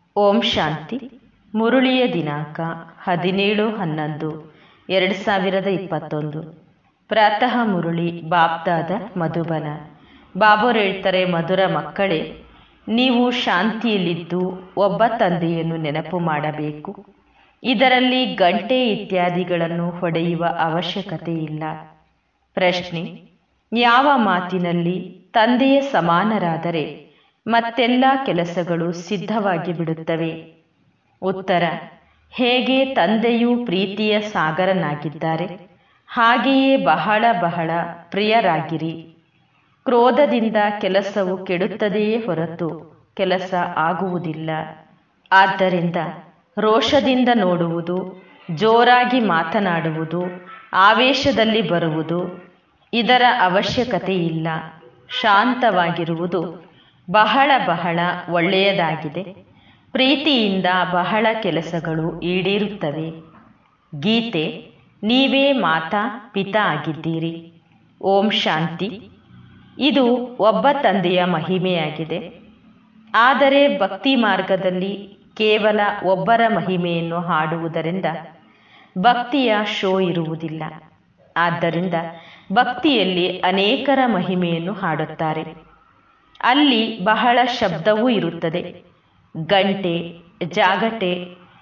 ಓಂ ಶಾಂತಿ ಮುರುಳಿಯ ದಿನಾಂಕ ಹದಿನೇಳು ಹನ್ನೊಂದು ಎರಡು ಸಾವಿರದ ಇಪ್ಪತ್ತೊಂದು ಪ್ರಾತಃ ಮುರುಳಿ ಬಾಬ್ದಾದ ಮಧುಬನ ಬಾಬೋರ್ ಹೇಳ್ತಾರೆ ಮಧುರ ಮಕ್ಕಳೇ ನೀವು ಶಾಂತಿಯಲ್ಲಿದ್ದು ಒಬ್ಬ ತಂದೆಯನ್ನು ನೆನಪು ಮಾಡಬೇಕು ಇದರಲ್ಲಿ ಗಂಟೆ ಇತ್ಯಾದಿಗಳನ್ನು ಹೊಡೆಯುವ ಅವಶ್ಯಕತೆ ಇಲ್ಲ ಪ್ರಶ್ನೆ ಯಾವ ಮಾತಿನಲ್ಲಿ ತಂದೆಯ ಸಮಾನರಾದರೆ ಮತ್ತೆಲ್ಲ ಕೆಲಸಗಳು ಸಿದ್ಧವಾಗಿ ಬಿಡುತ್ತವೆ ಉತ್ತರ ಹೇಗೆ ತಂದೆಯು ಪ್ರೀತಿಯ ಸಾಗರನಾಗಿದ್ದಾರೆ ಹಾಗೆಯೇ ಬಹಳ ಬಹಳ ಪ್ರಿಯರಾಗಿರಿ ಕ್ರೋಧದಿಂದ ಕೆಲಸವು ಕೆಡುತ್ತದೆಯೇ ಹೊರತು ಕೆಲಸ ಆಗುವುದಿಲ್ಲ ಆದ್ದರಿಂದ ರೋಷದಿಂದ ನೋಡುವುದು ಜೋರಾಗಿ ಮಾತನಾಡುವುದು ಆವೇಶದಲ್ಲಿ ಬರುವುದು ಇದರ ಅವಶ್ಯಕತೆ ಇಲ್ಲ ಶಾಂತವಾಗಿರುವುದು ಬಹಳ ಬಹಳ ಒಳ್ಳೆಯದಾಗಿದೆ ಪ್ರೀತಿಯಿಂದ ಬಹಳ ಕೆಲಸಗಳು ಈಡೇರುತ್ತವೆ ಗೀತೆ ನೀವೇ ಮಾತಾ ಪಿತಾ ಆಗಿದ್ದೀರಿ ಓಂ ಶಾಂತಿ ಇದು ಒಬ್ಬ ತಂದೆಯ ಮಹಿಮೆಯಾಗಿದೆ ಆದರೆ ಭಕ್ತಿ ಮಾರ್ಗದಲ್ಲಿ ಕೇವಲ ಒಬ್ಬರ ಮಹಿಮೆಯನ್ನು ಹಾಡುವುದರಿಂದ ಭಕ್ತಿಯ ಶೋ ಇರುವುದಿಲ್ಲ ಆದ್ದರಿಂದ ಭಕ್ತಿಯಲ್ಲಿ ಅನೇಕರ ಮಹಿಮೆಯನ್ನು ಹಾಡುತ್ತಾರೆ ಅಲ್ಲಿ ಬಹಳ ಶಬ್ದವೂ ಇರುತ್ತದೆ ಗಂಟೆ ಜಾಗಟೆ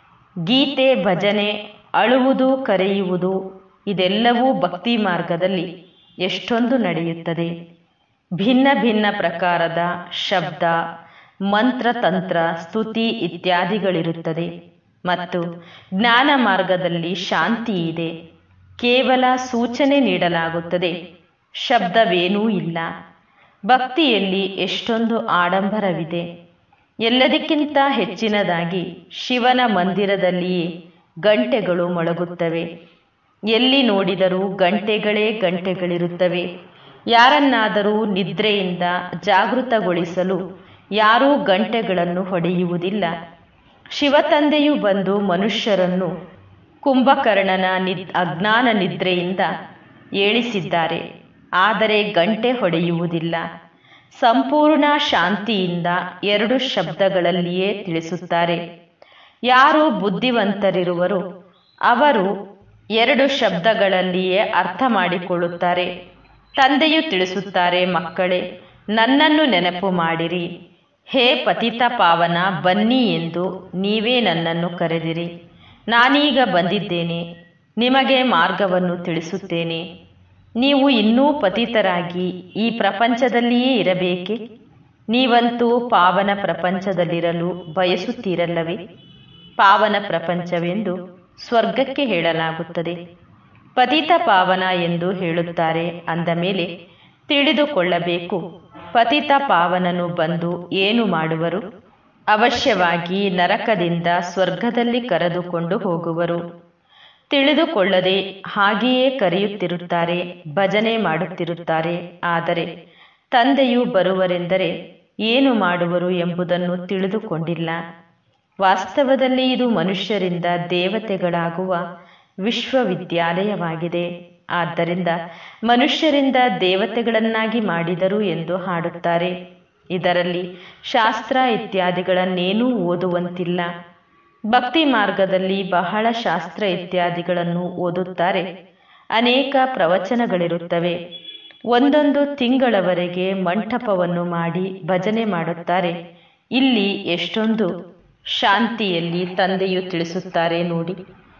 ಗೀತೆ ಭಜನೆ ಅಳುವುದು ಕರೆಯುವುದು ಇದೆಲ್ಲವೂ ಭಕ್ತಿ ಮಾರ್ಗದಲ್ಲಿ ಎಷ್ಟೊಂದು ನಡೆಯುತ್ತದೆ ಭಿನ್ನ ಭಿನ್ನ ಪ್ರಕಾರದ ಶಬ್ದ ಮಂತ್ರ ತಂತ್ರ ಸ್ತುತಿ ಇತ್ಯಾದಿಗಳಿರುತ್ತದೆ ಮತ್ತು ಜ್ಞಾನ ಮಾರ್ಗದಲ್ಲಿ ಶಾಂತಿ ಇದೆ ಕೇವಲ ಸೂಚನೆ ನೀಡಲಾಗುತ್ತದೆ ಶಬ್ದವೇನೂ ಇಲ್ಲ ಭಕ್ತಿಯಲ್ಲಿ ಎಷ್ಟೊಂದು ಆಡಂಬರವಿದೆ ಎಲ್ಲದಕ್ಕಿಂತ ಹೆಚ್ಚಿನದಾಗಿ ಶಿವನ ಮಂದಿರದಲ್ಲಿಯೇ ಗಂಟೆಗಳು ಮೊಳಗುತ್ತವೆ ಎಲ್ಲಿ ನೋಡಿದರೂ ಗಂಟೆಗಳೇ ಗಂಟೆಗಳಿರುತ್ತವೆ ಯಾರನ್ನಾದರೂ ನಿದ್ರೆಯಿಂದ ಜಾಗೃತಗೊಳಿಸಲು ಯಾರೂ ಗಂಟೆಗಳನ್ನು ಹೊಡೆಯುವುದಿಲ್ಲ ಶಿವತಂದೆಯು ಬಂದು ಮನುಷ್ಯರನ್ನು ಕುಂಭಕರ್ಣನ ನಿದ್ ಅಜ್ಞಾನ ನಿದ್ರೆಯಿಂದ ಏಳಿಸಿದ್ದಾರೆ ಆದರೆ ಗಂಟೆ ಹೊಡೆಯುವುದಿಲ್ಲ ಸಂಪೂರ್ಣ ಶಾಂತಿಯಿಂದ ಎರಡು ಶಬ್ದಗಳಲ್ಲಿಯೇ ತಿಳಿಸುತ್ತಾರೆ ಯಾರು ಬುದ್ಧಿವಂತರಿರುವರು ಅವರು ಎರಡು ಶಬ್ದಗಳಲ್ಲಿಯೇ ಅರ್ಥ ಮಾಡಿಕೊಳ್ಳುತ್ತಾರೆ ತಂದೆಯು ತಿಳಿಸುತ್ತಾರೆ ಮಕ್ಕಳೇ ನನ್ನನ್ನು ನೆನಪು ಮಾಡಿರಿ ಹೇ ಪತಿತ ಪಾವನ ಬನ್ನಿ ಎಂದು ನೀವೇ ನನ್ನನ್ನು ಕರೆದಿರಿ ನಾನೀಗ ಬಂದಿದ್ದೇನೆ ನಿಮಗೆ ಮಾರ್ಗವನ್ನು ತಿಳಿಸುತ್ತೇನೆ ನೀವು ಇನ್ನೂ ಪತಿತರಾಗಿ ಈ ಪ್ರಪಂಚದಲ್ಲಿಯೇ ಇರಬೇಕೆ ನೀವಂತೂ ಪಾವನ ಪ್ರಪಂಚದಲ್ಲಿರಲು ಬಯಸುತ್ತೀರಲ್ಲವೇ ಪಾವನ ಪ್ರಪಂಚವೆಂದು ಸ್ವರ್ಗಕ್ಕೆ ಹೇಳಲಾಗುತ್ತದೆ ಪತಿತ ಪಾವನ ಎಂದು ಹೇಳುತ್ತಾರೆ ಅಂದ ಮೇಲೆ ತಿಳಿದುಕೊಳ್ಳಬೇಕು ಪತಿತ ಪಾವನನು ಬಂದು ಏನು ಮಾಡುವರು ಅವಶ್ಯವಾಗಿ ನರಕದಿಂದ ಸ್ವರ್ಗದಲ್ಲಿ ಕರೆದುಕೊಂಡು ಹೋಗುವರು ತಿಳಿದುಕೊಳ್ಳದೆ ಹಾಗೆಯೇ ಕರೆಯುತ್ತಿರುತ್ತಾರೆ ಭಜನೆ ಮಾಡುತ್ತಿರುತ್ತಾರೆ ಆದರೆ ತಂದೆಯು ಬರುವರೆಂದರೆ ಏನು ಮಾಡುವರು ಎಂಬುದನ್ನು ತಿಳಿದುಕೊಂಡಿಲ್ಲ ವಾಸ್ತವದಲ್ಲಿ ಇದು ಮನುಷ್ಯರಿಂದ ದೇವತೆಗಳಾಗುವ ವಿಶ್ವವಿದ್ಯಾಲಯವಾಗಿದೆ ಆದ್ದರಿಂದ ಮನುಷ್ಯರಿಂದ ದೇವತೆಗಳನ್ನಾಗಿ ಮಾಡಿದರು ಎಂದು ಹಾಡುತ್ತಾರೆ ಇದರಲ್ಲಿ ಶಾಸ್ತ್ರ ಇತ್ಯಾದಿಗಳನ್ನೇನೂ ಓದುವಂತಿಲ್ಲ ಭಕ್ತಿ ಮಾರ್ಗದಲ್ಲಿ ಬಹಳ ಶಾಸ್ತ್ರ ಇತ್ಯಾದಿಗಳನ್ನು ಓದುತ್ತಾರೆ ಅನೇಕ ಪ್ರವಚನಗಳಿರುತ್ತವೆ ಒಂದೊಂದು ತಿಂಗಳವರೆಗೆ ಮಂಟಪವನ್ನು ಮಾಡಿ ಭಜನೆ ಮಾಡುತ್ತಾರೆ ಇಲ್ಲಿ ಎಷ್ಟೊಂದು ಶಾಂತಿಯಲ್ಲಿ ತಂದೆಯು ತಿಳಿಸುತ್ತಾರೆ ನೋಡಿ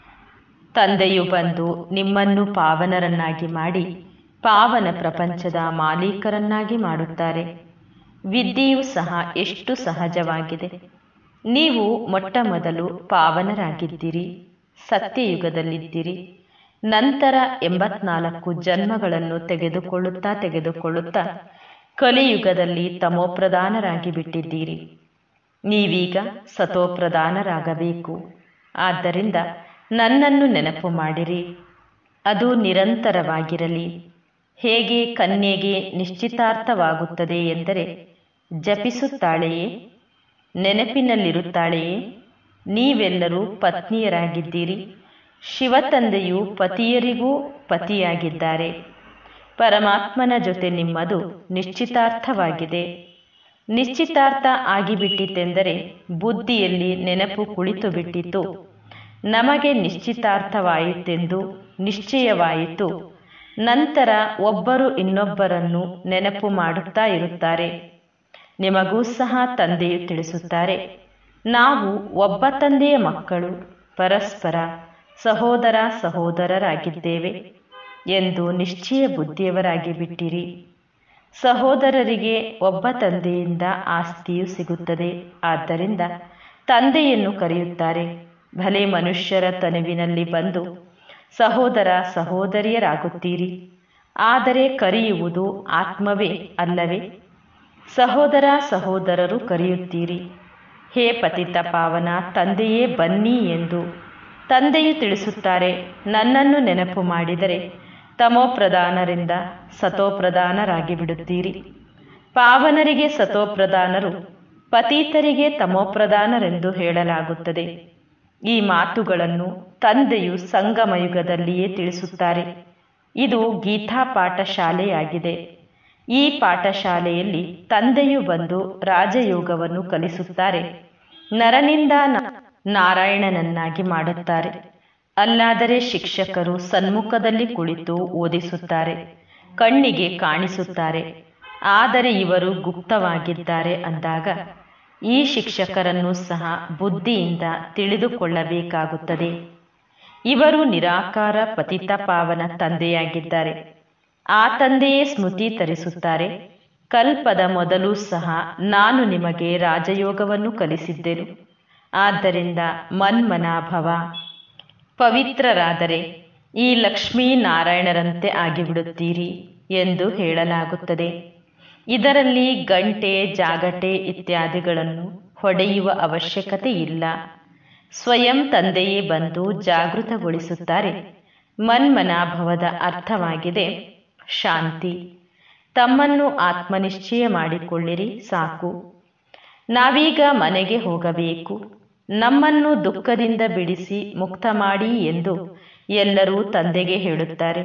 ತಂದೆಯು ಬಂದು ನಿಮ್ಮನ್ನು ಪಾವನರನ್ನಾಗಿ ಮಾಡಿ ಪಾವನ ಪ್ರಪಂಚದ ಮಾಲೀಕರನ್ನಾಗಿ ಮಾಡುತ್ತಾರೆ ವಿದ್ಯೆಯೂ ಸಹ ಎಷ್ಟು ಸಹಜವಾಗಿದೆ ನೀವು ಮೊಟ್ಟ ಮೊದಲು ಪಾವನರಾಗಿದ್ದೀರಿ ಸತ್ಯಯುಗದಲ್ಲಿದ್ದೀರಿ ನಂತರ ಎಂಬತ್ನಾಲ್ಕು ಜನ್ಮಗಳನ್ನು ತೆಗೆದುಕೊಳ್ಳುತ್ತಾ ತೆಗೆದುಕೊಳ್ಳುತ್ತಾ ಕಲಿಯುಗದಲ್ಲಿ ತಮೋಪ್ರಧಾನರಾಗಿ ಬಿಟ್ಟಿದ್ದೀರಿ ನೀವೀಗ ಸತೋಪ್ರಧಾನರಾಗಬೇಕು ಆದ್ದರಿಂದ ನನ್ನನ್ನು ನೆನಪು ಮಾಡಿರಿ ಅದು ನಿರಂತರವಾಗಿರಲಿ ಹೇಗೆ ಕನ್ಯೆಗೆ ನಿಶ್ಚಿತಾರ್ಥವಾಗುತ್ತದೆ ಎಂದರೆ ಜಪಿಸುತ್ತಾಳೆಯೇ ನೆನಪಿನಲ್ಲಿರುತ್ತಾಳೆಯೇ ನೀವೆಲ್ಲರೂ ಪತ್ನಿಯರಾಗಿದ್ದೀರಿ ಶಿವತಂದೆಯು ಪತಿಯರಿಗೂ ಪತಿಯಾಗಿದ್ದಾರೆ ಪರಮಾತ್ಮನ ಜೊತೆ ನಿಮ್ಮದು ನಿಶ್ಚಿತಾರ್ಥವಾಗಿದೆ ನಿಶ್ಚಿತಾರ್ಥ ಆಗಿಬಿಟ್ಟಿತೆಂದರೆ ಬುದ್ಧಿಯಲ್ಲಿ ನೆನಪು ಕುಳಿತು ಬಿಟ್ಟಿತು ನಮಗೆ ನಿಶ್ಚಿತಾರ್ಥವಾಯಿತೆಂದು ನಿಶ್ಚಯವಾಯಿತು ನಂತರ ಒಬ್ಬರು ಇನ್ನೊಬ್ಬರನ್ನು ನೆನಪು ಮಾಡುತ್ತಾ ಇರುತ್ತಾರೆ ನಿಮಗೂ ಸಹ ತಂದೆಯು ತಿಳಿಸುತ್ತಾರೆ ನಾವು ಒಬ್ಬ ತಂದೆಯ ಮಕ್ಕಳು ಪರಸ್ಪರ ಸಹೋದರ ಸಹೋದರರಾಗಿದ್ದೇವೆ ಎಂದು ನಿಶ್ಚಯ ಬುದ್ಧಿಯವರಾಗಿ ಬಿಟ್ಟಿರಿ ಸಹೋದರರಿಗೆ ಒಬ್ಬ ತಂದೆಯಿಂದ ಆಸ್ತಿಯು ಸಿಗುತ್ತದೆ ಆದ್ದರಿಂದ ತಂದೆಯನ್ನು ಕರೆಯುತ್ತಾರೆ ಭಲೆ ಮನುಷ್ಯರ ತನುವಿನಲ್ಲಿ ಬಂದು ಸಹೋದರ ಸಹೋದರಿಯರಾಗುತ್ತೀರಿ ಆದರೆ ಕರೆಯುವುದು ಆತ್ಮವೇ ಅಲ್ಲವೇ ಸಹೋದರ ಸಹೋದರರು ಕರೆಯುತ್ತೀರಿ ಹೇ ಪತಿತ ಪಾವನ ತಂದೆಯೇ ಬನ್ನಿ ಎಂದು ತಂದೆಯು ತಿಳಿಸುತ್ತಾರೆ ನನ್ನನ್ನು ನೆನಪು ಮಾಡಿದರೆ ತಮೋಪ್ರಧಾನರಿಂದ ಸತೋಪ್ರಧಾನರಾಗಿ ಬಿಡುತ್ತೀರಿ ಪಾವನರಿಗೆ ಸತೋಪ್ರಧಾನರು ಪತೀತರಿಗೆ ತಮೋಪ್ರಧಾನರೆಂದು ಹೇಳಲಾಗುತ್ತದೆ ಈ ಮಾತುಗಳನ್ನು ತಂದೆಯು ಸಂಗಮಯುಗದಲ್ಲಿಯೇ ತಿಳಿಸುತ್ತಾರೆ ಇದು ಗೀತಾ ಪಾಠಶಾಲೆಯಾಗಿದೆ ಈ ಪಾಠಶಾಲೆಯಲ್ಲಿ ತಂದೆಯು ಬಂದು ರಾಜಯೋಗವನ್ನು ಕಲಿಸುತ್ತಾರೆ ನರನಿಂದ ನಾರಾಯಣನನ್ನಾಗಿ ಮಾಡುತ್ತಾರೆ ಅಲ್ಲಾದರೆ ಶಿಕ್ಷಕರು ಸನ್ಮುಖದಲ್ಲಿ ಕುಳಿತು ಓದಿಸುತ್ತಾರೆ ಕಣ್ಣಿಗೆ ಕಾಣಿಸುತ್ತಾರೆ ಆದರೆ ಇವರು ಗುಪ್ತವಾಗಿದ್ದಾರೆ ಅಂದಾಗ ಈ ಶಿಕ್ಷಕರನ್ನು ಸಹ ಬುದ್ಧಿಯಿಂದ ತಿಳಿದುಕೊಳ್ಳಬೇಕಾಗುತ್ತದೆ ಇವರು ನಿರಾಕಾರ ಪತಿತ ಪಾವನ ತಂದೆಯಾಗಿದ್ದಾರೆ ಆ ತಂದೆಯೇ ಸ್ಮೃತಿ ತರಿಸುತ್ತಾರೆ ಕಲ್ಪದ ಮೊದಲು ಸಹ ನಾನು ನಿಮಗೆ ರಾಜಯೋಗವನ್ನು ಕಲಿಸಿದ್ದೆನು ಆದ್ದರಿಂದ ಮನ್ಮನಾಭವ ಪವಿತ್ರರಾದರೆ ಈ ಲಕ್ಷ್ಮೀನಾರಾಯಣರಂತೆ ಆಗಿಬಿಡುತ್ತೀರಿ ಎಂದು ಹೇಳಲಾಗುತ್ತದೆ ಇದರಲ್ಲಿ ಗಂಟೆ ಜಾಗಟೆ ಇತ್ಯಾದಿಗಳನ್ನು ಹೊಡೆಯುವ ಅವಶ್ಯಕತೆ ಇಲ್ಲ ಸ್ವಯಂ ತಂದೆಯೇ ಬಂದು ಜಾಗೃತಗೊಳಿಸುತ್ತಾರೆ ಮನ್ಮನಾಭವದ ಅರ್ಥವಾಗಿದೆ ಶಾಂತಿ ತಮ್ಮನ್ನು ಆತ್ಮನಿಶ್ಚಯ ಮಾಡಿಕೊಳ್ಳಿರಿ ಸಾಕು ನಾವೀಗ ಮನೆಗೆ ಹೋಗಬೇಕು ನಮ್ಮನ್ನು ದುಃಖದಿಂದ ಬಿಡಿಸಿ ಮುಕ್ತ ಮಾಡಿ ಎಂದು ಎಲ್ಲರೂ ತಂದೆಗೆ ಹೇಳುತ್ತಾರೆ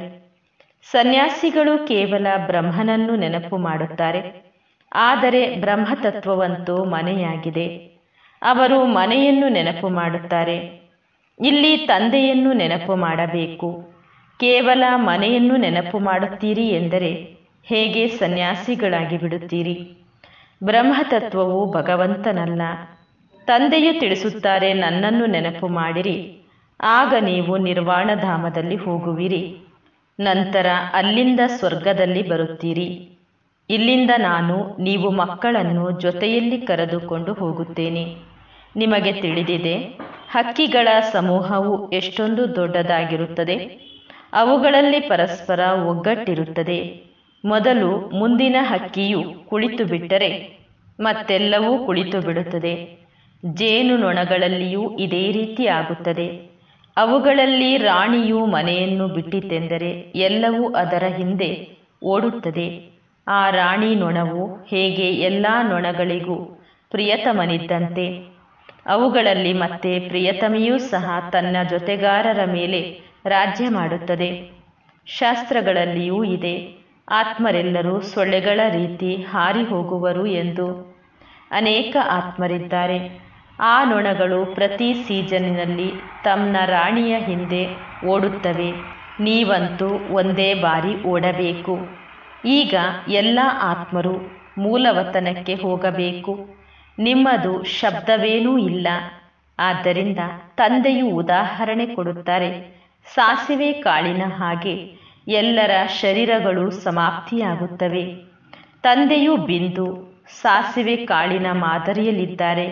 ಸನ್ಯಾಸಿಗಳು ಕೇವಲ ಬ್ರಹ್ಮನನ್ನು ನೆನಪು ಮಾಡುತ್ತಾರೆ ಆದರೆ ಬ್ರಹ್ಮತತ್ವವಂತೂ ಮನೆಯಾಗಿದೆ ಅವರು ಮನೆಯನ್ನು ನೆನಪು ಮಾಡುತ್ತಾರೆ ಇಲ್ಲಿ ತಂದೆಯನ್ನು ನೆನಪು ಮಾಡಬೇಕು ಕೇವಲ ಮನೆಯನ್ನು ನೆನಪು ಮಾಡುತ್ತೀರಿ ಎಂದರೆ ಹೇಗೆ ಸನ್ಯಾಸಿಗಳಾಗಿ ಬಿಡುತ್ತೀರಿ ಬ್ರಹ್ಮತತ್ವವು ಭಗವಂತನಲ್ಲ ತಂದೆಯು ತಿಳಿಸುತ್ತಾರೆ ನನ್ನನ್ನು ನೆನಪು ಮಾಡಿರಿ ಆಗ ನೀವು ನಿರ್ವಾಣಧಾಮದಲ್ಲಿ ಹೋಗುವಿರಿ ನಂತರ ಅಲ್ಲಿಂದ ಸ್ವರ್ಗದಲ್ಲಿ ಬರುತ್ತೀರಿ ಇಲ್ಲಿಂದ ನಾನು ನೀವು ಮಕ್ಕಳನ್ನು ಜೊತೆಯಲ್ಲಿ ಕರೆದುಕೊಂಡು ಹೋಗುತ್ತೇನೆ ನಿಮಗೆ ತಿಳಿದಿದೆ ಹಕ್ಕಿಗಳ ಸಮೂಹವು ಎಷ್ಟೊಂದು ದೊಡ್ಡದಾಗಿರುತ್ತದೆ ಅವುಗಳಲ್ಲಿ ಪರಸ್ಪರ ಒಗ್ಗಟ್ಟಿರುತ್ತದೆ ಮೊದಲು ಮುಂದಿನ ಹಕ್ಕಿಯು ಕುಳಿತು ಬಿಟ್ಟರೆ ಮತ್ತೆಲ್ಲವೂ ಕುಳಿತು ಬಿಡುತ್ತದೆ ಜೇನು ನೊಣಗಳಲ್ಲಿಯೂ ಇದೇ ರೀತಿ ಆಗುತ್ತದೆ ಅವುಗಳಲ್ಲಿ ರಾಣಿಯು ಮನೆಯನ್ನು ಬಿಟ್ಟಿತೆಂದರೆ ಎಲ್ಲವೂ ಅದರ ಹಿಂದೆ ಓಡುತ್ತದೆ ಆ ರಾಣಿ ನೊಣವು ಹೇಗೆ ಎಲ್ಲ ನೊಣಗಳಿಗೂ ಪ್ರಿಯತಮನಿದ್ದಂತೆ ಅವುಗಳಲ್ಲಿ ಮತ್ತೆ ಪ್ರಿಯತಮೆಯೂ ಸಹ ತನ್ನ ಜೊತೆಗಾರರ ಮೇಲೆ ರಾಜ್ಯ ಮಾಡುತ್ತದೆ ಶಾಸ್ತ್ರಗಳಲ್ಲಿಯೂ ಇದೆ ಆತ್ಮರೆಲ್ಲರೂ ಸೊಳ್ಳೆಗಳ ರೀತಿ ಹಾರಿ ಹೋಗುವರು ಎಂದು ಅನೇಕ ಆತ್ಮರಿದ್ದಾರೆ ಆ ನೊಣಗಳು ಪ್ರತಿ ಸೀಸನ್ನಿನಲ್ಲಿ ತಮ್ಮ ರಾಣಿಯ ಹಿಂದೆ ಓಡುತ್ತವೆ ನೀವಂತೂ ಒಂದೇ ಬಾರಿ ಓಡಬೇಕು ಈಗ ಎಲ್ಲ ಆತ್ಮರು ಮೂಲವತನಕ್ಕೆ ಹೋಗಬೇಕು ನಿಮ್ಮದು ಶಬ್ದವೇನೂ ಇಲ್ಲ ಆದ್ದರಿಂದ ತಂದೆಯು ಉದಾಹರಣೆ ಕೊಡುತ್ತಾರೆ ಸಾಸಿವೆ ಕಾಳಿನ ಹಾಗೆ ಎಲ್ಲರ ಶರೀರಗಳು ಸಮಾಪ್ತಿಯಾಗುತ್ತವೆ ತಂದೆಯು ಬಿಂದು ಸಾಸಿವೆ ಕಾಳಿನ ಮಾದರಿಯಲ್ಲಿದ್ದಾರೆ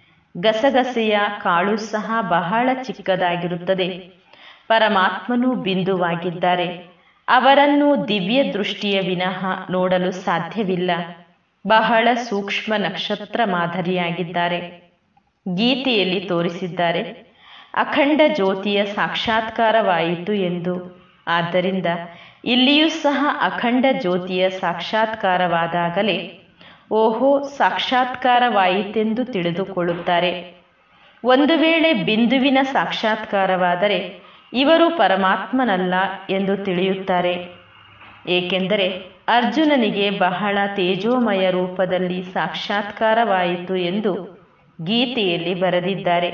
ಗಸಗಸೆಯ ಕಾಳು ಸಹ ಬಹಳ ಚಿಕ್ಕದಾಗಿರುತ್ತದೆ ಪರಮಾತ್ಮನು ಬಿಂದುವಾಗಿದ್ದಾರೆ ಅವರನ್ನು ದಿವ್ಯ ದೃಷ್ಟಿಯ ವಿನಃ ನೋಡಲು ಸಾಧ್ಯವಿಲ್ಲ ಬಹಳ ಸೂಕ್ಷ್ಮ ನಕ್ಷತ್ರ ಮಾದರಿಯಾಗಿದ್ದಾರೆ ಗೀತೆಯಲ್ಲಿ ತೋರಿಸಿದ್ದಾರೆ ಅಖಂಡ ಜ್ಯೋತಿಯ ಸಾಕ್ಷಾತ್ಕಾರವಾಯಿತು ಎಂದು ಆದ್ದರಿಂದ ಇಲ್ಲಿಯೂ ಸಹ ಅಖಂಡ ಜ್ಯೋತಿಯ ಸಾಕ್ಷಾತ್ಕಾರವಾದಾಗಲೇ ಓಹೋ ಸಾಕ್ಷಾತ್ಕಾರವಾಯಿತೆಂದು ತಿಳಿದುಕೊಳ್ಳುತ್ತಾರೆ ಒಂದು ವೇಳೆ ಬಿಂದುವಿನ ಸಾಕ್ಷಾತ್ಕಾರವಾದರೆ ಇವರು ಪರಮಾತ್ಮನಲ್ಲ ಎಂದು ತಿಳಿಯುತ್ತಾರೆ ಏಕೆಂದರೆ ಅರ್ಜುನನಿಗೆ ಬಹಳ ತೇಜೋಮಯ ರೂಪದಲ್ಲಿ ಸಾಕ್ಷಾತ್ಕಾರವಾಯಿತು ಎಂದು ಗೀತೆಯಲ್ಲಿ ಬರೆದಿದ್ದಾರೆ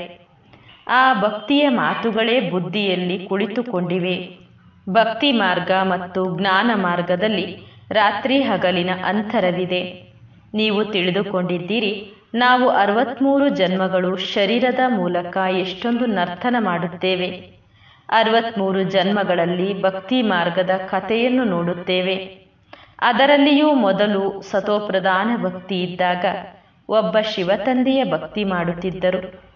ಆ ಭಕ್ತಿಯ ಮಾತುಗಳೇ ಬುದ್ಧಿಯಲ್ಲಿ ಕುಳಿತುಕೊಂಡಿವೆ ಭಕ್ತಿ ಮಾರ್ಗ ಮತ್ತು ಜ್ಞಾನ ಮಾರ್ಗದಲ್ಲಿ ರಾತ್ರಿ ಹಗಲಿನ ಅಂತರವಿದೆ ನೀವು ತಿಳಿದುಕೊಂಡಿದ್ದೀರಿ ನಾವು ಅರವತ್ಮೂರು ಜನ್ಮಗಳು ಶರೀರದ ಮೂಲಕ ಎಷ್ಟೊಂದು ನರ್ತನ ಮಾಡುತ್ತೇವೆ ಅರವತ್ಮೂರು ಜನ್ಮಗಳಲ್ಲಿ ಭಕ್ತಿ ಮಾರ್ಗದ ಕಥೆಯನ್ನು ನೋಡುತ್ತೇವೆ ಅದರಲ್ಲಿಯೂ ಮೊದಲು ಸತೋಪ್ರಧಾನ ಭಕ್ತಿ ಇದ್ದಾಗ ಒಬ್ಬ ಶಿವತಂದೆಯ ಭಕ್ತಿ ಮಾಡುತ್ತಿದ್ದರು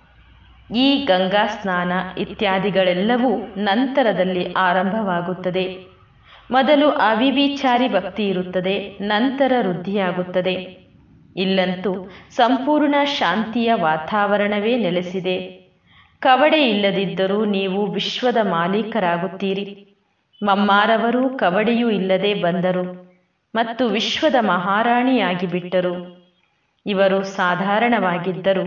ಈ ಗಂಗಾ ಸ್ನಾನ ಇತ್ಯಾದಿಗಳೆಲ್ಲವೂ ನಂತರದಲ್ಲಿ ಆರಂಭವಾಗುತ್ತದೆ ಮೊದಲು ಅವಿವಿಚಾರಿ ಭಕ್ತಿ ಇರುತ್ತದೆ ನಂತರ ವೃದ್ಧಿಯಾಗುತ್ತದೆ ಇಲ್ಲಂತೂ ಸಂಪೂರ್ಣ ಶಾಂತಿಯ ವಾತಾವರಣವೇ ನೆಲೆಸಿದೆ ಕವಡೆ ಇಲ್ಲದಿದ್ದರೂ ನೀವು ವಿಶ್ವದ ಮಾಲೀಕರಾಗುತ್ತೀರಿ ಮಮ್ಮಾರವರು ಕವಡೆಯೂ ಇಲ್ಲದೆ ಬಂದರು ಮತ್ತು ವಿಶ್ವದ ಮಹಾರಾಣಿಯಾಗಿ ಬಿಟ್ಟರು ಇವರು ಸಾಧಾರಣವಾಗಿದ್ದರು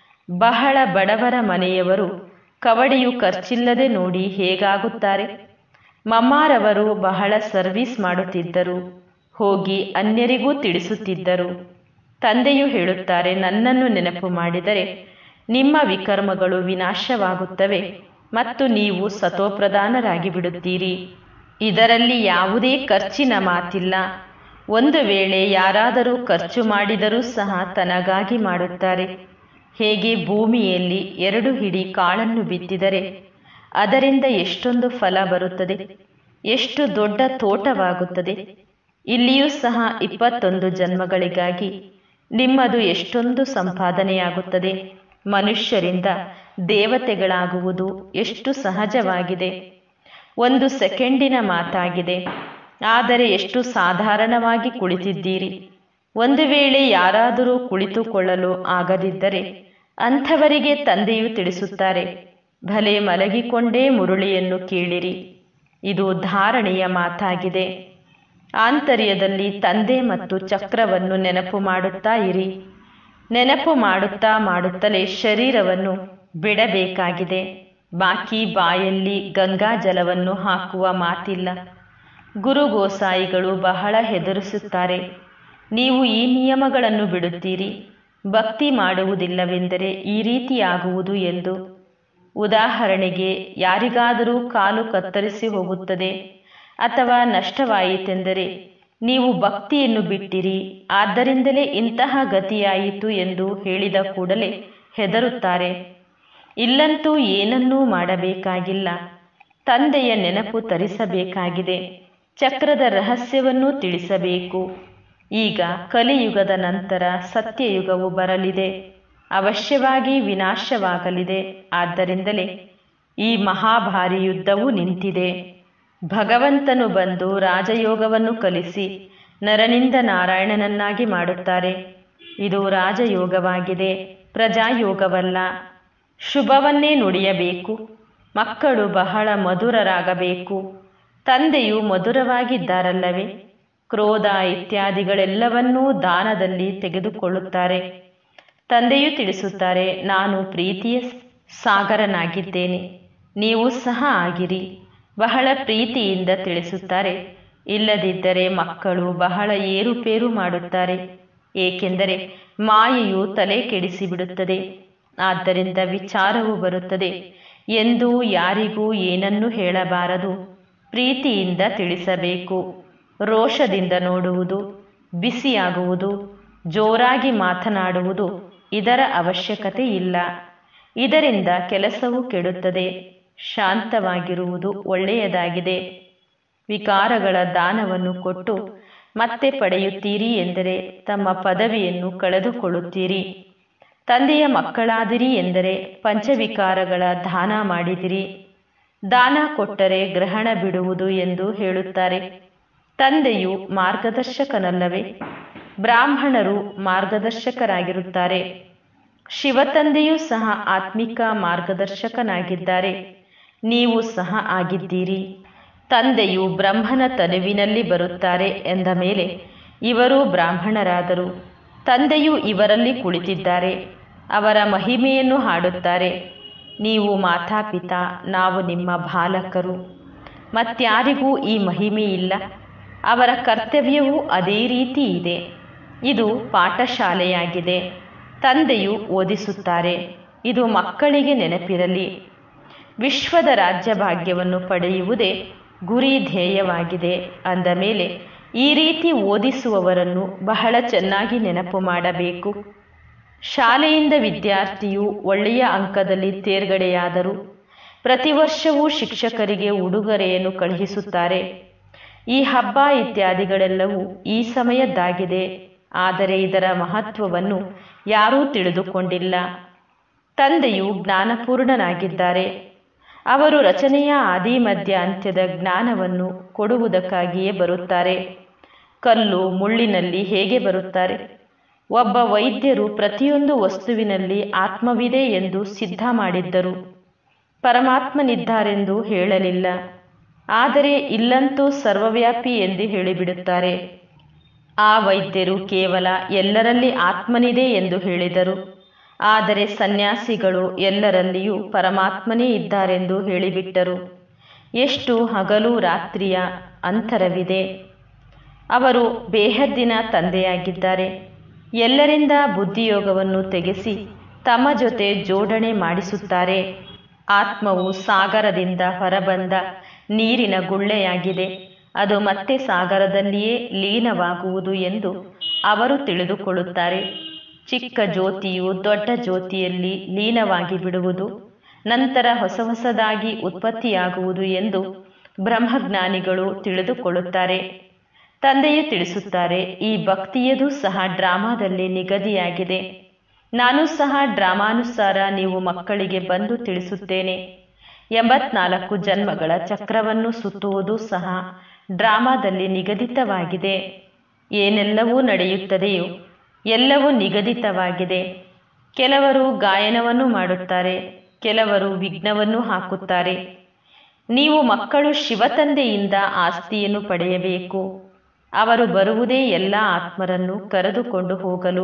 ಬಹಳ ಬಡವರ ಮನೆಯವರು ಕವಡೆಯು ಖರ್ಚಿಲ್ಲದೆ ನೋಡಿ ಹೇಗಾಗುತ್ತಾರೆ ಮಮ್ಮಾರವರು ಬಹಳ ಸರ್ವಿಸ್ ಮಾಡುತ್ತಿದ್ದರು ಹೋಗಿ ಅನ್ಯರಿಗೂ ತಿಳಿಸುತ್ತಿದ್ದರು ತಂದೆಯು ಹೇಳುತ್ತಾರೆ ನನ್ನನ್ನು ನೆನಪು ಮಾಡಿದರೆ ನಿಮ್ಮ ವಿಕರ್ಮಗಳು ವಿನಾಶವಾಗುತ್ತವೆ ಮತ್ತು ನೀವು ಸತೋಪ್ರಧಾನರಾಗಿ ಬಿಡುತ್ತೀರಿ ಇದರಲ್ಲಿ ಯಾವುದೇ ಖರ್ಚಿನ ಮಾತಿಲ್ಲ ಒಂದು ವೇಳೆ ಯಾರಾದರೂ ಖರ್ಚು ಮಾಡಿದರೂ ಸಹ ತನಗಾಗಿ ಮಾಡುತ್ತಾರೆ ಹೇಗೆ ಭೂಮಿಯಲ್ಲಿ ಎರಡು ಹಿಡಿ ಕಾಳನ್ನು ಬಿತ್ತಿದರೆ ಅದರಿಂದ ಎಷ್ಟೊಂದು ಫಲ ಬರುತ್ತದೆ ಎಷ್ಟು ದೊಡ್ಡ ತೋಟವಾಗುತ್ತದೆ ಇಲ್ಲಿಯೂ ಸಹ ಇಪ್ಪತ್ತೊಂದು ಜನ್ಮಗಳಿಗಾಗಿ ನಿಮ್ಮದು ಎಷ್ಟೊಂದು ಸಂಪಾದನೆಯಾಗುತ್ತದೆ ಮನುಷ್ಯರಿಂದ ದೇವತೆಗಳಾಗುವುದು ಎಷ್ಟು ಸಹಜವಾಗಿದೆ ಒಂದು ಸೆಕೆಂಡಿನ ಮಾತಾಗಿದೆ ಆದರೆ ಎಷ್ಟು ಸಾಧಾರಣವಾಗಿ ಕುಳಿತಿದ್ದೀರಿ ಒಂದು ವೇಳೆ ಯಾರಾದರೂ ಕುಳಿತುಕೊಳ್ಳಲು ಆಗದಿದ್ದರೆ ಅಂಥವರಿಗೆ ತಂದೆಯು ತಿಳಿಸುತ್ತಾರೆ ಭಲೆ ಮಲಗಿಕೊಂಡೇ ಮುರುಳಿಯನ್ನು ಕೇಳಿರಿ ಇದು ಧಾರಣೆಯ ಮಾತಾಗಿದೆ ಆಂತರ್ಯದಲ್ಲಿ ತಂದೆ ಮತ್ತು ಚಕ್ರವನ್ನು ನೆನಪು ಮಾಡುತ್ತಾ ಇರಿ ನೆನಪು ಮಾಡುತ್ತಾ ಮಾಡುತ್ತಲೇ ಶರೀರವನ್ನು ಬಿಡಬೇಕಾಗಿದೆ ಬಾಕಿ ಬಾಯಲ್ಲಿ ಗಂಗಾ ಜಲವನ್ನು ಹಾಕುವ ಮಾತಿಲ್ಲ ಗುರು ಗೋಸಾಯಿಗಳು ಬಹಳ ಹೆದರಿಸುತ್ತಾರೆ ನೀವು ಈ ನಿಯಮಗಳನ್ನು ಬಿಡುತ್ತೀರಿ ಭಕ್ತಿ ಮಾಡುವುದಿಲ್ಲವೆಂದರೆ ಈ ರೀತಿಯಾಗುವುದು ಎಂದು ಉದಾಹರಣೆಗೆ ಯಾರಿಗಾದರೂ ಕಾಲು ಕತ್ತರಿಸಿ ಹೋಗುತ್ತದೆ ಅಥವಾ ನಷ್ಟವಾಯಿತೆಂದರೆ ನೀವು ಭಕ್ತಿಯನ್ನು ಬಿಟ್ಟಿರಿ ಆದ್ದರಿಂದಲೇ ಇಂತಹ ಗತಿಯಾಯಿತು ಎಂದು ಹೇಳಿದ ಕೂಡಲೇ ಹೆದರುತ್ತಾರೆ ಇಲ್ಲಂತೂ ಏನನ್ನೂ ಮಾಡಬೇಕಾಗಿಲ್ಲ ತಂದೆಯ ನೆನಪು ತರಿಸಬೇಕಾಗಿದೆ ಚಕ್ರದ ರಹಸ್ಯವನ್ನು ತಿಳಿಸಬೇಕು ಈಗ ಕಲಿಯುಗದ ನಂತರ ಸತ್ಯಯುಗವು ಬರಲಿದೆ ಅವಶ್ಯವಾಗಿ ವಿನಾಶವಾಗಲಿದೆ ಆದ್ದರಿಂದಲೇ ಈ ಮಹಾಭಾರಿ ಯುದ್ಧವು ನಿಂತಿದೆ ಭಗವಂತನು ಬಂದು ರಾಜಯೋಗವನ್ನು ಕಲಿಸಿ ನರನಿಂದ ನಾರಾಯಣನನ್ನಾಗಿ ಮಾಡುತ್ತಾರೆ ಇದು ರಾಜಯೋಗವಾಗಿದೆ ಪ್ರಜಾಯೋಗವಲ್ಲ ಶುಭವನ್ನೇ ನುಡಿಯಬೇಕು ಮಕ್ಕಳು ಬಹಳ ಮಧುರರಾಗಬೇಕು ತಂದೆಯು ಮಧುರವಾಗಿದ್ದಾರಲ್ಲವೇ ಕ್ರೋಧ ಇತ್ಯಾದಿಗಳೆಲ್ಲವನ್ನೂ ದಾನದಲ್ಲಿ ತೆಗೆದುಕೊಳ್ಳುತ್ತಾರೆ ತಂದೆಯು ತಿಳಿಸುತ್ತಾರೆ ನಾನು ಪ್ರೀತಿಯ ಸಾಗರನಾಗಿದ್ದೇನೆ ನೀವು ಸಹ ಆಗಿರಿ ಬಹಳ ಪ್ರೀತಿಯಿಂದ ತಿಳಿಸುತ್ತಾರೆ ಇಲ್ಲದಿದ್ದರೆ ಮಕ್ಕಳು ಬಹಳ ಏರುಪೇರು ಮಾಡುತ್ತಾರೆ ಏಕೆಂದರೆ ಮಾಯೆಯು ತಲೆ ಕೆಡಿಸಿಬಿಡುತ್ತದೆ ಆದ್ದರಿಂದ ವಿಚಾರವು ಬರುತ್ತದೆ ಎಂದು ಯಾರಿಗೂ ಏನನ್ನೂ ಹೇಳಬಾರದು ಪ್ರೀತಿಯಿಂದ ತಿಳಿಸಬೇಕು ರೋಷದಿಂದ ನೋಡುವುದು ಬಿಸಿಯಾಗುವುದು ಜೋರಾಗಿ ಮಾತನಾಡುವುದು ಇದರ ಅವಶ್ಯಕತೆ ಇಲ್ಲ ಇದರಿಂದ ಕೆಲಸವು ಕೆಡುತ್ತದೆ ಶಾಂತವಾಗಿರುವುದು ಒಳ್ಳೆಯದಾಗಿದೆ ವಿಕಾರಗಳ ದಾನವನ್ನು ಕೊಟ್ಟು ಮತ್ತೆ ಪಡೆಯುತ್ತೀರಿ ಎಂದರೆ ತಮ್ಮ ಪದವಿಯನ್ನು ಕಳೆದುಕೊಳ್ಳುತ್ತೀರಿ ತಂದೆಯ ಮಕ್ಕಳಾದಿರಿ ಎಂದರೆ ಪಂಚವಿಕಾರಗಳ ದಾನ ಮಾಡಿದಿರಿ ದಾನ ಕೊಟ್ಟರೆ ಗ್ರಹಣ ಬಿಡುವುದು ಎಂದು ಹೇಳುತ್ತಾರೆ ತಂದೆಯು ಮಾರ್ಗದರ್ಶಕನಲ್ಲವೇ ಬ್ರಾಹ್ಮಣರು ಮಾರ್ಗದರ್ಶಕರಾಗಿರುತ್ತಾರೆ ಶಿವತಂದೆಯೂ ಸಹ ಆತ್ಮಿಕ ಮಾರ್ಗದರ್ಶಕನಾಗಿದ್ದಾರೆ ನೀವು ಸಹ ಆಗಿದ್ದೀರಿ ತಂದೆಯು ಬ್ರಹ್ಮನ ತನುವಿನಲ್ಲಿ ಬರುತ್ತಾರೆ ಎಂದ ಮೇಲೆ ಇವರೂ ಬ್ರಾಹ್ಮಣರಾದರು ತಂದೆಯು ಇವರಲ್ಲಿ ಕುಳಿತಿದ್ದಾರೆ ಅವರ ಮಹಿಮೆಯನ್ನು ಹಾಡುತ್ತಾರೆ ನೀವು ಮಾತಾಪಿತಾ ನಾವು ನಿಮ್ಮ ಬಾಲಕರು ಮತ್ಯಾರಿಗೂ ಈ ಮಹಿಮೆ ಇಲ್ಲ ಅವರ ಕರ್ತವ್ಯವೂ ಅದೇ ರೀತಿ ಇದೆ ಇದು ಪಾಠಶಾಲೆಯಾಗಿದೆ ತಂದೆಯು ಓದಿಸುತ್ತಾರೆ ಇದು ಮಕ್ಕಳಿಗೆ ನೆನಪಿರಲಿ ವಿಶ್ವದ ರಾಜ್ಯ ಭಾಗ್ಯವನ್ನು ಪಡೆಯುವುದೇ ಗುರಿ ಧ್ಯೇಯವಾಗಿದೆ ಅಂದ ಮೇಲೆ ಈ ರೀತಿ ಓದಿಸುವವರನ್ನು ಬಹಳ ಚೆನ್ನಾಗಿ ನೆನಪು ಮಾಡಬೇಕು ಶಾಲೆಯಿಂದ ವಿದ್ಯಾರ್ಥಿಯು ಒಳ್ಳೆಯ ಅಂಕದಲ್ಲಿ ತೇರ್ಗಡೆಯಾದರು ಪ್ರತಿ ವರ್ಷವೂ ಶಿಕ್ಷಕರಿಗೆ ಉಡುಗೊರೆಯನ್ನು ಕಳುಹಿಸುತ್ತಾರೆ ಈ ಹಬ್ಬ ಇತ್ಯಾದಿಗಳೆಲ್ಲವೂ ಈ ಸಮಯದ್ದಾಗಿದೆ ಆದರೆ ಇದರ ಮಹತ್ವವನ್ನು ಯಾರೂ ತಿಳಿದುಕೊಂಡಿಲ್ಲ ತಂದೆಯು ಜ್ಞಾನಪೂರ್ಣನಾಗಿದ್ದಾರೆ ಅವರು ರಚನೆಯ ಆದಿ ಮಧ್ಯ ಅಂತ್ಯದ ಜ್ಞಾನವನ್ನು ಕೊಡುವುದಕ್ಕಾಗಿಯೇ ಬರುತ್ತಾರೆ ಕಲ್ಲು ಮುಳ್ಳಿನಲ್ಲಿ ಹೇಗೆ ಬರುತ್ತಾರೆ ಒಬ್ಬ ವೈದ್ಯರು ಪ್ರತಿಯೊಂದು ವಸ್ತುವಿನಲ್ಲಿ ಆತ್ಮವಿದೆ ಎಂದು ಸಿದ್ಧ ಮಾಡಿದ್ದರು ಪರಮಾತ್ಮನಿದ್ದಾರೆಂದು ಹೇಳಲಿಲ್ಲ ಆದರೆ ಇಲ್ಲಂತೂ ಸರ್ವವ್ಯಾಪಿ ಎಂದು ಹೇಳಿಬಿಡುತ್ತಾರೆ ಆ ವೈದ್ಯರು ಕೇವಲ ಎಲ್ಲರಲ್ಲಿ ಆತ್ಮನಿದೆ ಎಂದು ಹೇಳಿದರು ಆದರೆ ಸನ್ಯಾಸಿಗಳು ಎಲ್ಲರಲ್ಲಿಯೂ ಪರಮಾತ್ಮನೇ ಇದ್ದಾರೆಂದು ಹೇಳಿಬಿಟ್ಟರು ಎಷ್ಟು ಹಗಲು ರಾತ್ರಿಯ ಅಂತರವಿದೆ ಅವರು ಬೇಹದ್ದಿನ ತಂದೆಯಾಗಿದ್ದಾರೆ ಎಲ್ಲರಿಂದ ಬುದ್ಧಿಯೋಗವನ್ನು ತೆಗೆಸಿ ತಮ್ಮ ಜೊತೆ ಜೋಡಣೆ ಮಾಡಿಸುತ್ತಾರೆ ಆತ್ಮವು ಸಾಗರದಿಂದ ಹೊರಬಂದ ನೀರಿನ ಗುಳ್ಳೆಯಾಗಿದೆ ಅದು ಮತ್ತೆ ಸಾಗರದಲ್ಲಿಯೇ ಲೀನವಾಗುವುದು ಎಂದು ಅವರು ತಿಳಿದುಕೊಳ್ಳುತ್ತಾರೆ ಚಿಕ್ಕ ಜ್ಯೋತಿಯು ದೊಡ್ಡ ಜ್ಯೋತಿಯಲ್ಲಿ ಲೀನವಾಗಿ ಬಿಡುವುದು ನಂತರ ಹೊಸ ಹೊಸದಾಗಿ ಉತ್ಪತ್ತಿಯಾಗುವುದು ಎಂದು ಬ್ರಹ್ಮಜ್ಞಾನಿಗಳು ತಿಳಿದುಕೊಳ್ಳುತ್ತಾರೆ ತಂದೆಯು ತಿಳಿಸುತ್ತಾರೆ ಈ ಭಕ್ತಿಯದು ಸಹ ಡ್ರಾಮಾದಲ್ಲಿ ನಿಗದಿಯಾಗಿದೆ ನಾನು ಸಹ ಡ್ರಾಮಾನುಸಾರ ನೀವು ಮಕ್ಕಳಿಗೆ ಬಂದು ತಿಳಿಸುತ್ತೇನೆ ಎಂಬತ್ನಾಲ್ಕು ಜನ್ಮಗಳ ಚಕ್ರವನ್ನು ಸುತ್ತುವುದು ಸಹ ಡ್ರಾಮಾದಲ್ಲಿ ನಿಗದಿತವಾಗಿದೆ ಏನೆಲ್ಲವೂ ನಡೆಯುತ್ತದೆಯೋ ಎಲ್ಲವೂ ನಿಗದಿತವಾಗಿದೆ ಕೆಲವರು ಗಾಯನವನ್ನು ಮಾಡುತ್ತಾರೆ ಕೆಲವರು ವಿಘ್ನವನ್ನು ಹಾಕುತ್ತಾರೆ ನೀವು ಮಕ್ಕಳು ಶಿವತಂದೆಯಿಂದ ಆಸ್ತಿಯನ್ನು ಪಡೆಯಬೇಕು ಅವರು ಬರುವುದೇ ಎಲ್ಲ ಆತ್ಮರನ್ನು ಕರೆದುಕೊಂಡು ಹೋಗಲು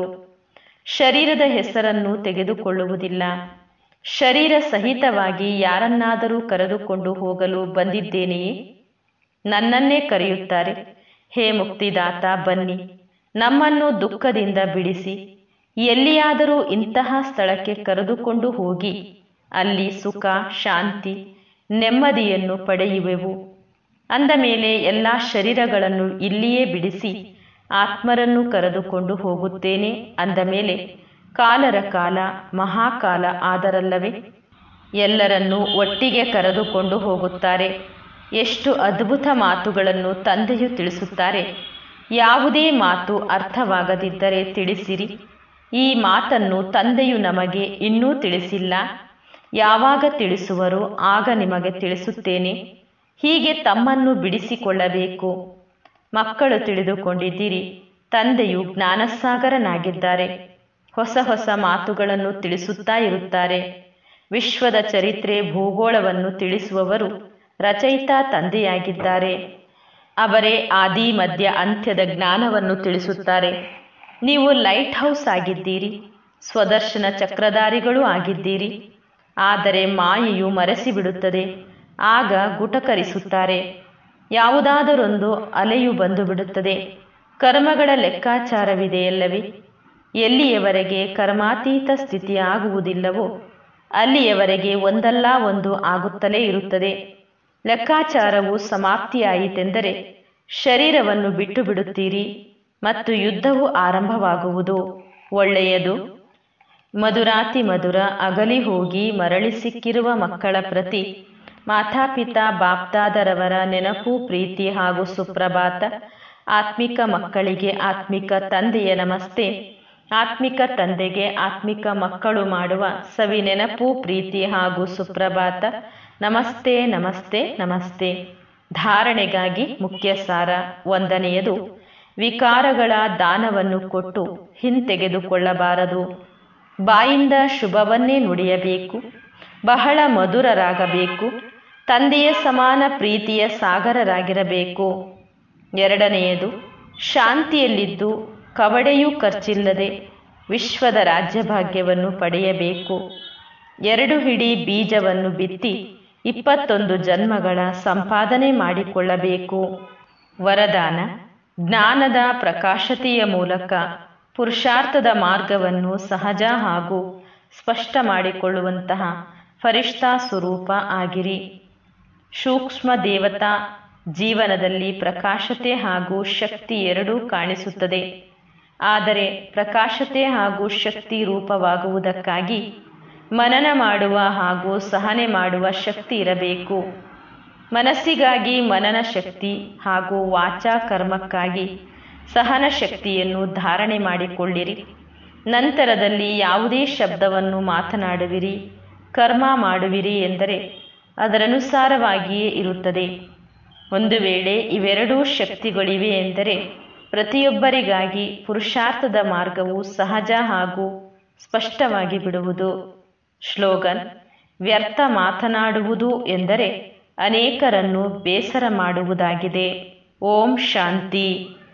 ಶರೀರದ ಹೆಸರನ್ನು ತೆಗೆದುಕೊಳ್ಳುವುದಿಲ್ಲ ಶರೀರ ಸಹಿತವಾಗಿ ಯಾರನ್ನಾದರೂ ಕರೆದುಕೊಂಡು ಹೋಗಲು ಬಂದಿದ್ದೇನೆಯೇ ನನ್ನನ್ನೇ ಕರೆಯುತ್ತಾರೆ ಹೇ ಮುಕ್ತಿದಾತ ಬನ್ನಿ ನಮ್ಮನ್ನು ದುಃಖದಿಂದ ಬಿಡಿಸಿ ಎಲ್ಲಿಯಾದರೂ ಇಂತಹ ಸ್ಥಳಕ್ಕೆ ಕರೆದುಕೊಂಡು ಹೋಗಿ ಅಲ್ಲಿ ಸುಖ ಶಾಂತಿ ನೆಮ್ಮದಿಯನ್ನು ಪಡೆಯುವೆವು ಅಂದ ಮೇಲೆ ಎಲ್ಲ ಶರೀರಗಳನ್ನು ಇಲ್ಲಿಯೇ ಬಿಡಿಸಿ ಆತ್ಮರನ್ನು ಕರೆದುಕೊಂಡು ಹೋಗುತ್ತೇನೆ ಅಂದ ಮೇಲೆ ಕಾಲರ ಕಾಲ ಮಹಾಕಾಲ ಆದರಲ್ಲವೇ ಎಲ್ಲರನ್ನೂ ಒಟ್ಟಿಗೆ ಕರೆದುಕೊಂಡು ಹೋಗುತ್ತಾರೆ ಎಷ್ಟು ಅದ್ಭುತ ಮಾತುಗಳನ್ನು ತಂದೆಯು ತಿಳಿಸುತ್ತಾರೆ ಯಾವುದೇ ಮಾತು ಅರ್ಥವಾಗದಿದ್ದರೆ ತಿಳಿಸಿರಿ ಈ ಮಾತನ್ನು ತಂದೆಯು ನಮಗೆ ಇನ್ನೂ ತಿಳಿಸಿಲ್ಲ ಯಾವಾಗ ತಿಳಿಸುವರೋ ಆಗ ನಿಮಗೆ ತಿಳಿಸುತ್ತೇನೆ ಹೀಗೆ ತಮ್ಮನ್ನು ಬಿಡಿಸಿಕೊಳ್ಳಬೇಕು ಮಕ್ಕಳು ತಿಳಿದುಕೊಂಡಿದ್ದೀರಿ ತಂದೆಯು ಜ್ಞಾನಸಾಗರನಾಗಿದ್ದಾರೆ ಹೊಸ ಹೊಸ ಮಾತುಗಳನ್ನು ತಿಳಿಸುತ್ತಾ ಇರುತ್ತಾರೆ ವಿಶ್ವದ ಚರಿತ್ರೆ ಭೂಗೋಳವನ್ನು ತಿಳಿಸುವವರು ರಚಯಿತ ತಂದೆಯಾಗಿದ್ದಾರೆ ಅವರೇ ಆದಿ ಮಧ್ಯ ಅಂತ್ಯದ ಜ್ಞಾನವನ್ನು ತಿಳಿಸುತ್ತಾರೆ ನೀವು ಲೈಟ್ ಹೌಸ್ ಆಗಿದ್ದೀರಿ ಸ್ವದರ್ಶನ ಚಕ್ರಧಾರಿಗಳೂ ಆಗಿದ್ದೀರಿ ಆದರೆ ಮಾಯೆಯು ಮರೆಸಿಬಿಡುತ್ತದೆ ಆಗ ಗುಟಕರಿಸುತ್ತಾರೆ ಯಾವುದಾದರೊಂದು ಅಲೆಯು ಬಂದು ಬಿಡುತ್ತದೆ ಕರ್ಮಗಳ ಲೆಕ್ಕಾಚಾರವಿದೆಯಲ್ಲವೇ ಎಲ್ಲಿಯವರೆಗೆ ಕರ್ಮಾತೀತ ಸ್ಥಿತಿ ಆಗುವುದಿಲ್ಲವೋ ಅಲ್ಲಿಯವರೆಗೆ ಒಂದಲ್ಲ ಒಂದು ಆಗುತ್ತಲೇ ಇರುತ್ತದೆ ಲೆಕ್ಕಾಚಾರವು ಸಮಾಪ್ತಿಯಾಯಿತೆಂದರೆ ಶರೀರವನ್ನು ಬಿಟ್ಟು ಬಿಡುತ್ತೀರಿ ಮತ್ತು ಯುದ್ಧವು ಆರಂಭವಾಗುವುದು ಒಳ್ಳೆಯದು ಮಧುರಾತಿ ಮಧುರ ಅಗಲಿ ಹೋಗಿ ಮರಳಿ ಸಿಕ್ಕಿರುವ ಮಕ್ಕಳ ಪ್ರತಿ ಮಾತಾಪಿತಾ ಬಾಪ್ದಾದರವರ ನೆನಪು ಪ್ರೀತಿ ಹಾಗೂ ಸುಪ್ರಭಾತ ಆತ್ಮಿಕ ಮಕ್ಕಳಿಗೆ ಆತ್ಮಿಕ ತಂದೆಯ ನಮಸ್ತೆ ಆತ್ಮಿಕ ತಂದೆಗೆ ಆತ್ಮಿಕ ಮಕ್ಕಳು ಮಾಡುವ ಸವಿ ನೆನಪು ಪ್ರೀತಿ ಹಾಗೂ ಸುಪ್ರಭಾತ ನಮಸ್ತೆ ನಮಸ್ತೆ ನಮಸ್ತೆ ಧಾರಣೆಗಾಗಿ ಮುಖ್ಯ ಸಾರ ಒಂದನೆಯದು ವಿಕಾರಗಳ ದಾನವನ್ನು ಕೊಟ್ಟು ಹಿಂತೆಗೆದುಕೊಳ್ಳಬಾರದು ಬಾಯಿಂದ ಶುಭವನ್ನೇ ನುಡಿಯಬೇಕು ಬಹಳ ಮಧುರರಾಗಬೇಕು ತಂದೆಯ ಸಮಾನ ಪ್ರೀತಿಯ ಸಾಗರರಾಗಿರಬೇಕು ಎರಡನೆಯದು ಶಾಂತಿಯಲ್ಲಿದ್ದು ಕವಡೆಯೂ ಖರ್ಚಿಲ್ಲದೆ ವಿಶ್ವದ ರಾಜ್ಯಭಾಗ್ಯವನ್ನು ಪಡೆಯಬೇಕು ಎರಡು ಹಿಡಿ ಬೀಜವನ್ನು ಬಿತ್ತಿ ಇಪ್ಪತ್ತೊಂದು ಜನ್ಮಗಳ ಸಂಪಾದನೆ ಮಾಡಿಕೊಳ್ಳಬೇಕು ವರದಾನ ಜ್ಞಾನದ ಪ್ರಕಾಶತೆಯ ಮೂಲಕ ಪುರುಷಾರ್ಥದ ಮಾರ್ಗವನ್ನು ಸಹಜ ಹಾಗೂ ಸ್ಪಷ್ಟ ಮಾಡಿಕೊಳ್ಳುವಂತಹ ಫರಿಷ್ಠಾ ಸ್ವರೂಪ ಆಗಿರಿ ಸೂಕ್ಷ್ಮ ದೇವತಾ ಜೀವನದಲ್ಲಿ ಪ್ರಕಾಶತೆ ಹಾಗೂ ಶಕ್ತಿ ಎರಡೂ ಕಾಣಿಸುತ್ತದೆ ಆದರೆ ಪ್ರಕಾಶತೆ ಹಾಗೂ ಶಕ್ತಿ ರೂಪವಾಗುವುದಕ್ಕಾಗಿ ಮನನ ಮಾಡುವ ಹಾಗೂ ಸಹನೆ ಮಾಡುವ ಶಕ್ತಿ ಇರಬೇಕು ಮನಸ್ಸಿಗಾಗಿ ಮನನ ಶಕ್ತಿ ಹಾಗೂ ವಾಚಾ ಕರ್ಮಕ್ಕಾಗಿ ಸಹನ ಶಕ್ತಿಯನ್ನು ಧಾರಣೆ ಮಾಡಿಕೊಳ್ಳಿರಿ ನಂತರದಲ್ಲಿ ಯಾವುದೇ ಶಬ್ದವನ್ನು ಮಾತನಾಡುವಿರಿ ಕರ್ಮ ಮಾಡುವಿರಿ ಎಂದರೆ ಅದರನುಸಾರವಾಗಿಯೇ ಇರುತ್ತದೆ ಒಂದು ವೇಳೆ ಇವೆರಡೂ ಶಕ್ತಿಗಳಿವೆ ಎಂದರೆ ಪ್ರತಿಯೊಬ್ಬರಿಗಾಗಿ ಪುರುಷಾರ್ಥದ ಮಾರ್ಗವು ಸಹಜ ಹಾಗೂ ಸ್ಪಷ್ಟವಾಗಿ ಬಿಡುವುದು ಶ್ಲೋಗನ್ ವ್ಯರ್ಥ ಮಾತನಾಡುವುದು ಎಂದರೆ ಅನೇಕರನ್ನು ಬೇಸರ ಮಾಡುವುದಾಗಿದೆ ಓಂ ಶಾಂತಿ